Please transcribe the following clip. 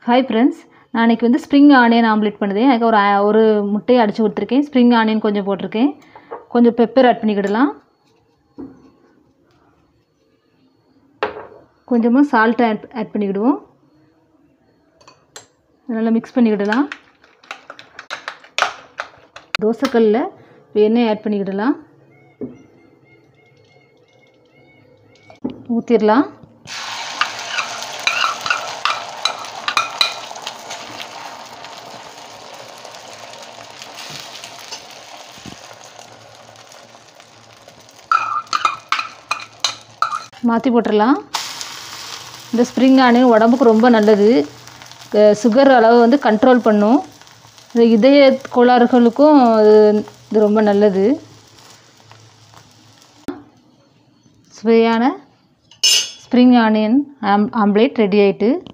hi friends நான் இன்றைக்கி வந்து ஸ்ப்ரிங் ஆனியன் ஆம்லேட் பண்ணுதேன் அதுக்கு ஒரு ஆ- ஒரு முட்டையை அடித்து கொடுத்துருக்கேன் ஸ்ப்ரிங் ஆனியன் கொஞ்சம் போட்டிருக்கேன் கொஞ்சம் பெப்பர் ஆட் பண்ணிக்கிடலாம் கொஞ்சமாக சால்ட் ஆட் ஆட் பண்ணிக்கிடுவோம் நல்லா மிக்ஸ் பண்ணிக்கிடலாம் தோசைக்கல்லில் எண்ணெய் ஆட் பண்ணிக்கிடலாம் ஊற்றிடலாம் மாற்றி போட்டுடலாம் இந்த ஸ்ப்ரிங் ஆனியன் உடம்புக்கு ரொம்ப நல்லது சுகர் அளவு வந்து கண்ட்ரோல் பண்ணும் இந்த இதய கோளாறுகளுக்கும் இது இது ரொம்ப நல்லது சுவையான ஸ்ப்ரிங் ஆனியன் ஆம் ஆம்லேட் ரெடி ஆயிட்டு